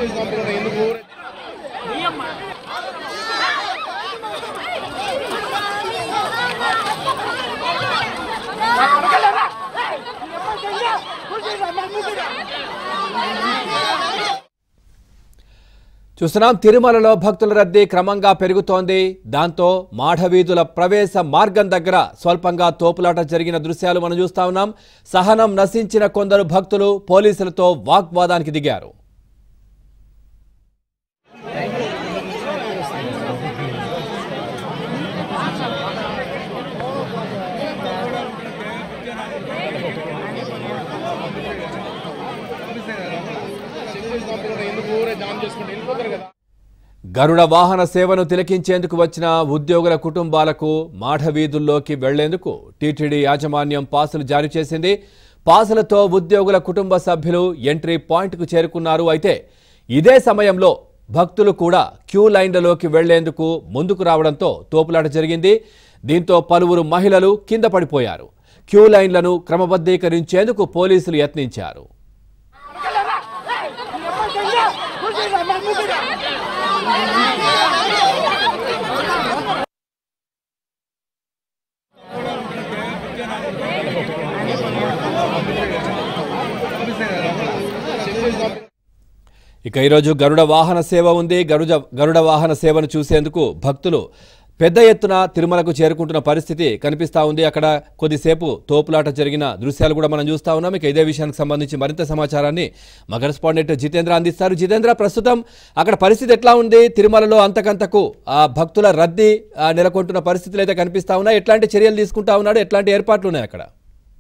చూస్తున్నాం తిరుమలలో భక్తుల రద్దీ క్రమంగా పెరుగుతోంది దాంతో మాఢవీధుల ప్రవేశ మార్గం దగ్గర స్వల్పంగా తోపులాట జరిగిన దృశ్యాలు మనం చూస్తా ఉన్నాం సహనం నశించిన కొందరు భక్తులు పోలీసులతో వాగ్వాదానికి దిగారు గరుడ వాహన సేవను తిలకించేందుకు వచ్చిన ఉద్యోగుల కుటుంబాలకు మాఢవీధుల్లోకి వెళ్లేందుకు టీటీడీ యాజమాన్యం పాసులు జారీ చేసింది పాసులతో ఉద్యోగుల కుటుంబ సభ్యులు ఎంట్రీ పాయింట్కు చేరుకున్నారు అయితే ఇదే సమయంలో భక్తులు కూడా క్యూ లైన్లలోకి వెళ్లేందుకు ముందుకు రావడంతో తోపులాట జరిగింది దీంతో పలువురు మహిళలు కింద పడిపోయారు క్యూ లైన్లను క్రమబద్ధీకరించేందుకు పోలీసులు యత్నించారు ఇక ఈరోజు గరుడ వాహన సేవ ఉంది గరుడ గరుడ వాహన సేవను చూసేందుకు భక్తులు పెద్ద ఎత్తున తిరుమలకు చేరుకుంటున్న పరిస్థితి కనిపిస్తా ఉంది అక్కడ కొద్దిసేపు తోపులాట జరిగిన దృశ్యాలు కూడా మనం చూస్తా ఉన్నాం ఇక ఇదే విషయానికి సంబంధించి మరింత సమాచారాన్ని మా కరెస్పాండెంట్ జితేంద్ర అందిస్తారు జితేంద్ర ప్రస్తుతం అక్కడ పరిస్థితి ఎట్లా ఉంది తిరుమలలో అంతకంతకు ఆ భక్తుల రద్దీ ఆ, నెలకొంటున్న పరిస్థితులు అయితే కనిపిస్తా ఉన్నాయి ఎట్లాంటి చర్యలు తీసుకుంటా ఉన్నాడు ఎట్లాంటి ఏర్పాట్లు ఉన్నాయి అక్కడ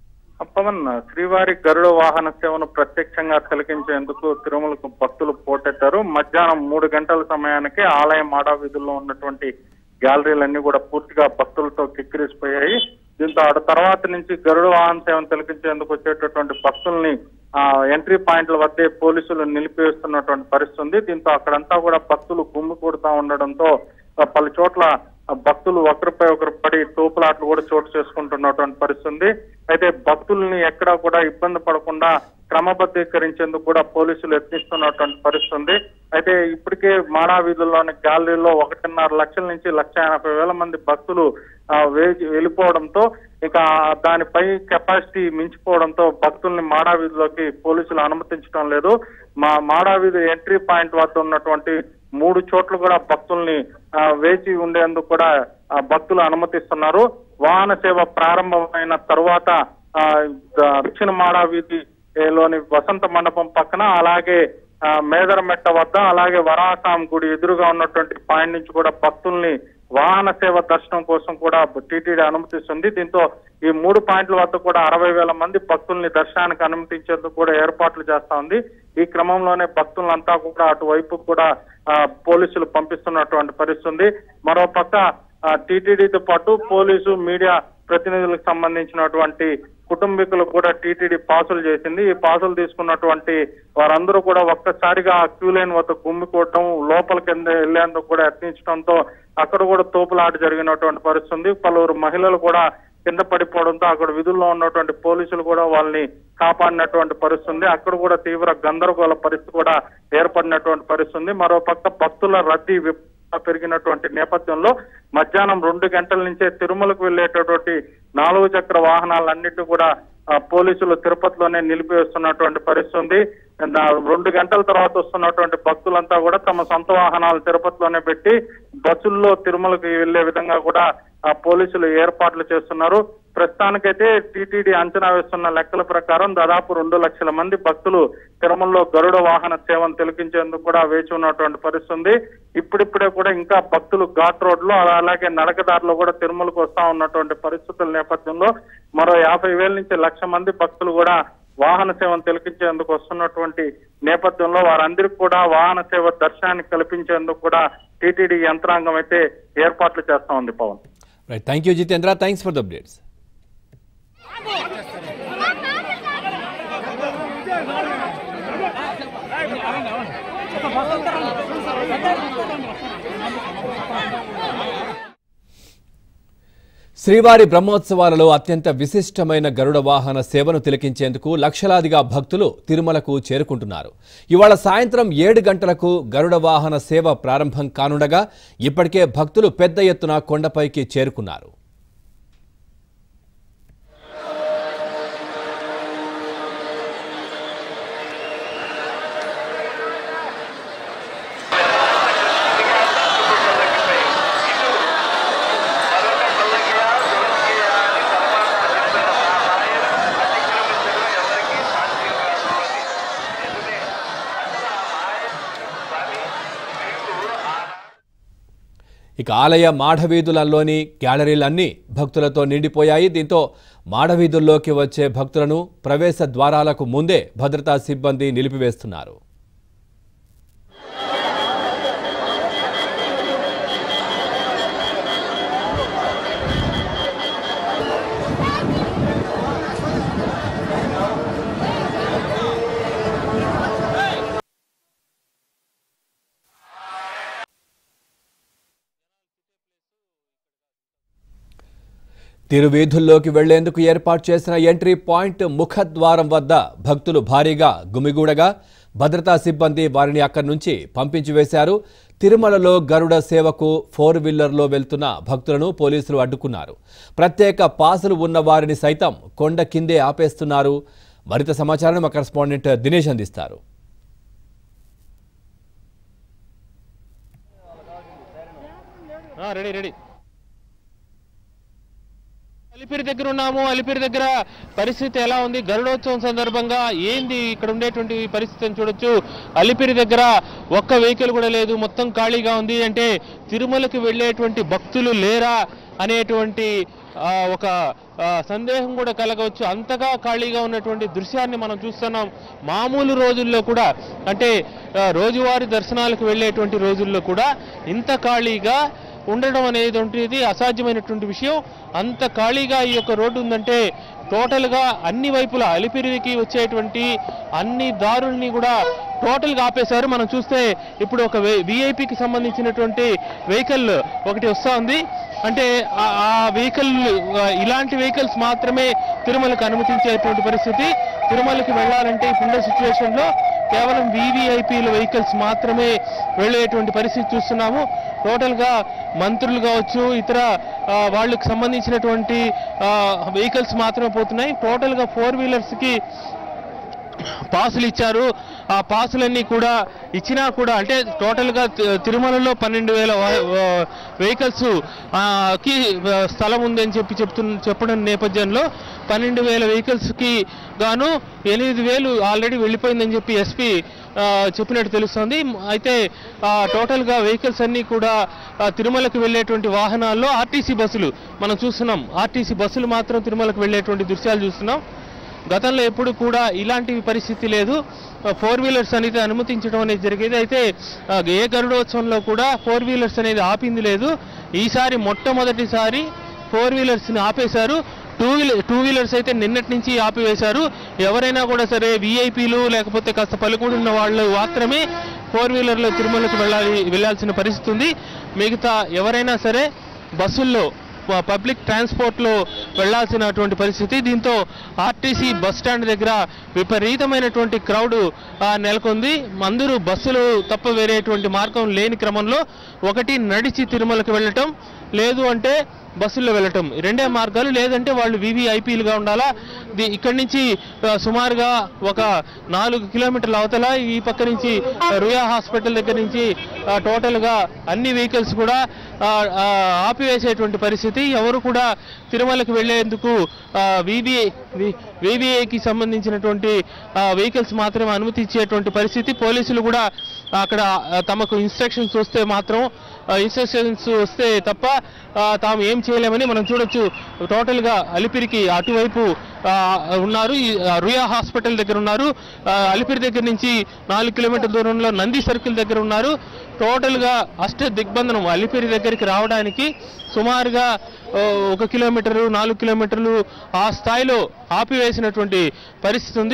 పవన్ శ్రీవారి గరుడ వాహన సేవను ప్రత్యక్షంగా తిలకించేందుకు తిరుమలకు భక్తులు పోటెత్తారు మధ్యాహ్నం మూడు గంటల సమయానికి ఆలయం మాడా వీధుల్లో ఉన్నటువంటి గ్యాలరీలన్నీ కూడా పూర్తిగా భక్తులతో కిక్కిరిసిపోయాయి దీంతో ఆ తర్వాత నుంచి గరుడ వాహన సేవను తిలకించేందుకు వచ్చేటటువంటి భక్తుల్ని ఆ ఎంట్రీ పాయింట్ల వద్దే పోలీసులు నిలిపివేస్తున్నటువంటి పరిస్థితి ఉంది దీంతో అక్కడంతా కూడా భక్తులు గుమ్మికూడుతా ఉండడంతో ఆ, పలు చోట్ల ఆ భక్తులు ఒకరిపై ఒకరు పడి తోపులాట్లు కూడా చోటు చేసుకుంటున్నటువంటి పరిస్థితి ఉంది అయితే భక్తుల్ని ఎక్కడా కూడా ఇబ్బంది పడకుండా క్రమబద్ధీకరించేందుకు కూడా పోలీసులు యత్నిస్తున్నటువంటి పరిస్థితి ఉంది అయితే ఇప్పటికే మాడా వీధుల్లోని గ్యాలరీలో ఒకటిన్నర లక్షల నుంచి లక్ష ఎనభై వేల మంది భక్తులు ఆ, వే- వెళ్ళిపోవడంతో ఇక దానిపై కెపాసిటీ మించిపోవడంతో భక్తుల్ని మాడా వీధిలోకి పోలీసులు అనుమతించడం లేదు మా మాడా వీధి ఎంట్రీ పాయింట్ వద్ద ఉన్నటువంటి మూడు చోట్ల కూడా భక్తుల్ని ఆ, వేచి ఉండేందుకు కూడా ఆ, భక్తులు అనుమతిస్తున్నారు వాహన సేవ ప్రారంభమైన తరువాత ఆ, ద- దక్షిణ మాడా వీధి ఏ, లోని వసంత మండపం పక్కన అలాగే ఆ, మేదరమెట్ట వద్ద అలాగే వరాసాం గుడి ఎదురుగా ఉన్నటువంటి పాయింట్ నుంచి కూడా భక్తుల్ని వాహన సేవ దర్శనం కోసం కూడా టీటీడీ అనుమతిస్తుంది దీంతో ఈ మూడు పాయింట్ల వద్ద కూడా అరవై వేల మంది భక్తుల్ని దర్శనానికి అనుమతించేందుకు కూడా ఏర్పాట్లు చేస్తా ఉంది ఈ క్రమంలోనే భక్తులంతా కూడా అటువైపు కూడా ఆ, పోలీసులు పంపిస్తున్నటువంటి పరిస్థితి ఉంది మరో పక్క టీటీడీతో పాటు పోలీసు మీడియా ప్రతినిధులకు సంబంధించినటువంటి కుటుంబీకులకు కూడా టీటీడీ పాసులు చేసింది ఈ పాసులు తీసుకున్నటువంటి వారందరూ కూడా ఒక్కసారిగా ఆ క్యూ లైన్ వద్ద గుమ్మికోవటం లోపల కింద వెళ్లేందుకు కూడా యత్నించడంతో అక్కడ కూడా తోపులాట జరిగినటువంటి పరిస్థితి ఉంది పలువురు మహిళలు కూడా కింద పడిపోవడంతో అక్కడ విధుల్లో ఉన్నటువంటి పోలీసులు కూడా వాళ్ళని కాపాడినటువంటి పరిస్థితి ఉంది అక్కడ కూడా తీవ్ర గందరగోళ పరిస్థితి కూడా ఏర్పడినటువంటి పరిస్థితి ఉంది మరో పక్క భక్తుల రద్దీ విపరీతంగా పెరిగినటువంటి నేపథ్యంలో మధ్యాహ్నం రెండు గంటల నుంచే తిరుమలకు వెళ్ళేటటువంటి నాలుగు చక్ర వాహనాలన్నిటి కూడా ఆ, పోలీసులు తిరుపతిలోనే నిలిపివేస్తున్నటువంటి పరిస్థితి ఉంది నా- రెండు గంటల తర్వాత వస్తున్నటువంటి భక్తులంతా కూడా తమ సొంత వాహనాలు తిరుపతిలోనే పెట్టి బస్సుల్లో తిరుమలకి వెళ్లే విధంగా కూడా ఆ పోలీసులు ఏర్పాట్లు చేస్తున్నారు ప్రస్తుతానికైతే టీటీడీ అంచనా వేస్తున్న లెక్కల ప్రకారం దాదాపు రెండు లక్షల మంది భక్తులు తిరుమలలో గరుడ వాహన సేవను తిలకించేందుకు కూడా వేచి ఉన్నటువంటి పరిస్థితి ఉంది ఇప్పుడిప్పుడే కూడా ఇంకా భక్తులు ఘాట్ రోడ్ లో అలాగే నడకదారిలో కూడా తిరుమలకు వస్తా ఉన్నటువంటి పరిస్థితుల నేపథ్యంలో మరో యాభై వేల నుంచి లక్ష మంది భక్తులు కూడా వాహన సేవను తిలకించేందుకు వస్తున్నటువంటి నేపథ్యంలో వారందరికీ కూడా వాహన సేవ దర్శనాన్ని కల్పించేందుకు కూడా టీటీడీ యంత్రాంగం అయితే ఏర్పాట్లు చేస్తా ఉంది Pawan right thank you Jitendra thanks for the updates శ్రీవారి బ్రహ్మోత్సవాలలో అత్యంత విశిష్టమైన గరుడ వాహన సేవను తిలకించేందుకు లక్షలాదిగా భక్తులు తిరుమలకు చేరుకుంటున్నారు ఇవాళ సాయంత్రం ఏడు గంటలకు గరుడ వాహన సేవ ప్రారంభం కానుండగా ఇప్పటికే భక్తులు పెద్ద ఎత్తున కొండపైకి చేరుకున్నారు ఇక ఆలయ మాఢవీధులలోని గ్యాలరీలన్నీ భక్తులతో నిండిపోయాయి దీంతో మాఢవీధుల్లోకి వచ్చే భక్తులను ప్రవేశ ద్వారాలకు ముందే భద్రతా సిబ్బంది నిలిపివేస్తున్నారు తిరువీధుల్లోకి వెళ్లేందుకు ఏర్పాటు చేసిన ఎంట్రీ పాయింట్ ముఖద్వారం వద్ద భక్తులు భారీగా గుమిగూడగా భద్రతా సిబ్బంది వారిని అక్కడి నుంచి పంపించి వేశారు తిరుమలలో గరుడ సేవకు ఫోర్ వీలర్లో వెళ్తున్న భక్తులను పోలీసులు అడ్డుకున్నారు ప్రత్యేక పాసులు ఉన్న వారిని సైతం కొండ కిందే ఆపేస్తున్నారు మరింత సమాచారం మా కరెస్పాండెంట్ దినేష్ అందిస్తారు రెడీ రెడీ అలిపిరి దగ్గర ఉన్నాము అలిపిరి దగ్గర పరిస్థితి ఎలా ఉంది గరుడోత్సవం సందర్భంగా ఏంది ఇక్కడ ఉండేటువంటి పరిస్థితిని చూడొచ్చు అలిపిరి దగ్గర ఒక్క వెహికల్ కూడా లేదు మొత్తం ఖాళీగా ఉంది అంటే తిరుమలకి వెళ్ళేటువంటి భక్తులు లేరా అనేటువంటి ఆ, ఒక ఆ, సందేహం కూడా కలగవచ్చు అంతగా ఖాళీగా ఉన్నటువంటి దృశ్యాన్ని మనం చూస్తున్నాం మామూలు రోజుల్లో కూడా అంటే ఆ, రోజువారీ దర్శనాలకు వెళ్ళేటువంటి రోజుల్లో కూడా ఇంత ఖాళీగా ఉండడం అనేది అసాధ్యమైనటువంటి విషయం అంత ఖాళీగా ఈ యొక్క రోడ్డు ఉందంటే టోటల్గా అన్ని వైపులా అలిపిరికి వచ్చేటువంటి అన్ని దారుల్ని కూడా టోటల్గా ఆపేశారు మనం చూస్తే ఇప్పుడు ఒక విఐపికి సంబంధించినటువంటి వెహికల్ ఒకటి వస్తూ ఉంది అంటే ఆ- ఆ వెహికల్ ఇలాంటి వెహికల్స్ మాత్రమే తిరుమలకు అనుమతించేటువంటి పరిస్థితి తిరుమలకి వెళ్ళాలంటే ఇప్పుడున్న సిచ్యువేషన్లో కేవలం వివిఐపీల వెహికల్స్ మాత్రమే వెళ్ళేటువంటి పరిస్థితి చూస్తున్నాము టోటల్గా మంత్రులు కావచ్చు ఇతర ఆ, వాళ్ళకి సంబంధించినటువంటి వెహికల్స్ మాత్రమే పోతున్నాయి టోటల్గా ఫోర్ వీలర్స్కి పాసులు ఇచ్చారు ఆ పాసులన్నీ కూడా ఇచ్చినా కూడా అంటే టోటల్గా తి- తిరుమలలో పన్నెండు వేల వెహికల్స్ కి ఆ, స్థలం ఉందని చెప్పి చెప్తు చెప్పడం నేపథ్యంలో పన్నెండు వేల వెహికల్స్కి గాను ఎనిమిది వేలు ఆల్రెడీ వెళ్ళిపోయిందని చెప్పి ఎస్పీ చెప్పినట్టు తెలుస్తోంది అయితే ఆ, టోటల్గా వెహికల్స్ అన్నీ కూడా ఆ, తిరుమలకు వెళ్ళేటువంటి వాహనాల్లో ఆర్టీసీ బస్సులు మనం చూస్తున్నాం ఆర్టీసీ బస్సులు మాత్రం తిరుమలకు వెళ్ళేటువంటి దృశ్యాలు చూస్తున్నాం గతంలో ఎప్పుడు కూడా ఇలాంటి పరిస్థితి లేదు ఫోర్ వీలర్స్ అనేది అనుమతించడం అనేది జరిగేది అయితే ఆ, ఏ గరుడోత్సవంలో కూడా ఫోర్ వీలర్స్ అనేది ఆపింది లేదు ఈసారి మొట్టమొదటిసారి ఫోర్ వీలర్స్ని ఆపేశారు టూ వీలర్ టూ వీలర్స్ అయితే నిన్నటి నుంచి ఆపివేశారు ఎవరైనా కూడా సరే విఐపీలు లేకపోతే కాస్త పలుకుడు ఉన్న వాళ్ళు మాత్రమే ఫోర్ వీలర్లో తిరుమలకు వెళ్ళాలి వెళ్ళాల్సిన పరిస్థితి ఉంది మిగతా ఎవరైనా సరే బస్సుల్లో ప- పబ్లిక్ ట్రాన్స్పోర్ట్లో వెళ్లాల్సినటువంటి పరిస్థితి దీంతో ఆర్టీసీ బస్ స్టాండ్ దగ్గర విపరీతమైనటువంటి క్రౌడ్ ఆ, నెలకొంది అందరూ బస్సులు తప్ప వేరేటువంటి మార్గం లేని క్రమంలో ఒకటి నడిచి తిరుమలకు వెళ్ళటం లేదు అంటే బస్సుల్లో వెళ్ళటం ఈ రెండే మార్గాలు లేదంటే వాళ్ళు వివిఐపీలుగా ఉండాలా ది- ఇక్కడి నుంచి ఆ, సుమారుగా ఒక నాలుగు కిలోమీటర్ల అవతల ఈ పక్క నుంచి ఆ, రుయా హాస్పిటల్ దగ్గర నుంచి ఆ, టోటల్గా అన్ని వెహికల్స్ కూడా ఆ, ఆ, ఆపివేసేటువంటి పరిస్థితి ఎవరు కూడా తిరుమలకు వెళ్లేందుకు విబిఐ విబిఐకి సంబంధించినటువంటి వెహికల్స్ మాత్రమే అనుమతించేటువంటి పరిస్థితి పోలీసులు కూడా అక్కడ ఆ, తమకు ఇన్స్ట్రక్షన్స్ వస్తే మాత్రం ఇన్స్ట్రక్షన్స్ వస్తే తప్ప ఆ, తాము ఏం చేయలేమని మనం చూడొచ్చు టోటల్గా అలిపిరికి అటువైపు ఆ, ఉన్నారు ఈ ఆ, రుయా హాస్పిటల్ దగ్గర ఉన్నారు ఆ, అలిపిరి దగ్గర నుంచి నాలుగు కిలోమీటర్ల దూరంలో నంది సర్కిల్ దగ్గర ఉన్నారు టోటల్గా అష్ట దిగ్బంధనం అలిపిరి దగ్గరికి రావడానికి సుమారుగా ఆ, ఒక కిలోమీటరు నాలుగు కిలోమీటర్లు ఆ స్థాయిలో ఆపివేసినటువంటి పరిస్థితి ఉంది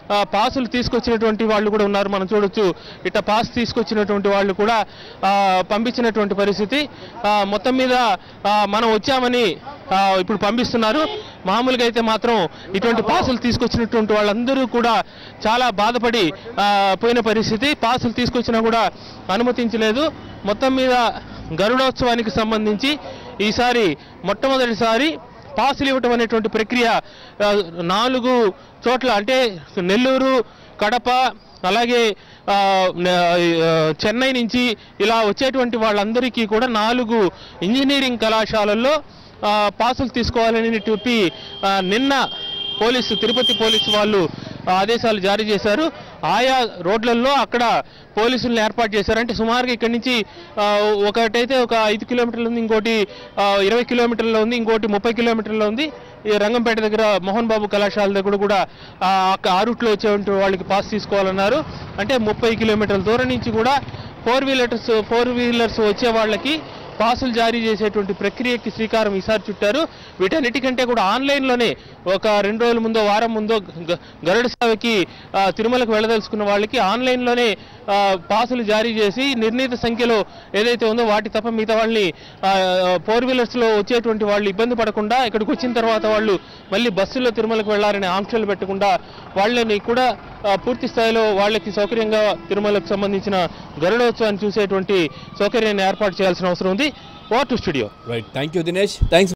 ఆ, పాసులు తీసుకొచ్చినటువంటి వాళ్ళు కూడా ఉన్నారు మనం చూడొచ్చు ఇట్ట పాస్ తీసుకొచ్చినటువంటి వాళ్ళు కూడా ఆ, పంపించినటువంటి పరిస్థితి ఆ, మొత్తం మీద ఆ, మనం వచ్చామని ఆ, ఇప్పుడు పంపిస్తున్నారు మామూలుగా అయితే మాత్రం ఇటువంటి పాసులు తీసుకొచ్చినటువంటి వాళ్ళందరూ కూడా చాలా బాధపడి ఆ, పోయిన పరిస్థితి పాసులు తీసుకొచ్చినా కూడా అనుమతించలేదు మొత్తం మీద గరుడోత్సవానికి సంబంధించి ఈసారి మొట్టమొదటిసారి పాసులు ఇవ్వటం అనేటువంటి ప్రక్రియ ఆ, నాలుగు చోట్ల అంటే నెల్లూరు కడప అలాగే ఆ, న- ఆ, చెన్నై నుంచి ఇలా వచ్చేటువంటి వాళ్ళందరికీ కూడా నాలుగు ఇంజనీరింగ్ కళాశాలల్లో ఆ, పాసులు తీసుకోవాలని చెప్పి ఆ, నిన్న పోలీసు తిరుపతి పోలీసు వాళ్ళు ఆ, ఆదేశాలు జారీ చేశారు ఆయా రోడ్లలో అక్కడ పోలీసులను ఏర్పాటు చేశారు అంటే సుమారుగా ఇక్కడి నుంచి ఆ, ఒకటైతే ఒక ఐదు కిలోమీటర్లు ఉంది ఇంకోటి ఆ, ఇరవై కిలోమీటర్లో ఉంది ఇంకోటి ముప్పై కిలోమీటర్లో ఉంది ఈ రంగంపేట దగ్గర మోహన్ బాబు కళాశాల దగ్గర కూడా ఆ ఆ రూట్లో వచ్చేటువంటి వాళ్ళకి పాస్ తీసుకోవాలన్నారు అంటే ముప్పై కిలోమీటర్ల దూరం నుంచి కూడా ఫోర్ వీలర్స్ ఫోర్ వీలర్స్ వచ్చే వాళ్ళకి పాసులు జారీ చేసేటువంటి ప్రక్రియకి శ్రీకారం ఈసారి చుట్టారు వీటన్నిటికంటే కూడా ఆన్లైన్లోనే ఒక రెండు రోజుల ముందో వారం ముందో గ- గరుడ సేవకి ఆ, తిరుమలకు వెళ్ళదలుచుకున్న వాళ్ళకి ఆన్లైన్లోనే ఆ, పాసులు జారీ చేసి నిర్ణీత సంఖ్యలో ఏదైతే ఉందో వాటి తప్ప మిగతా వాళ్ళని ఫోర్ వీలర్స్లో వచ్చేటువంటి వాళ్ళు ఇబ్బంది పడకుండా ఇక్కడికి వచ్చిన తర్వాత వాళ్ళు మళ్ళీ బస్సులో తిరుమలకు వెళ్ళారనే ఆంక్షలు పెట్టకుండా వాళ్ళని కూడా ఆ, పూర్తి స్థాయిలో వాళ్ళకి సౌకర్యంగా తిరుమలకు సంబంధించిన గరుడోత్సవాన్ని చూసేటువంటి సౌకర్యాన్ని ఏర్పాటు చేయాల్సిన అవసరం ఉంది over to studio right thank you Dinesh thanks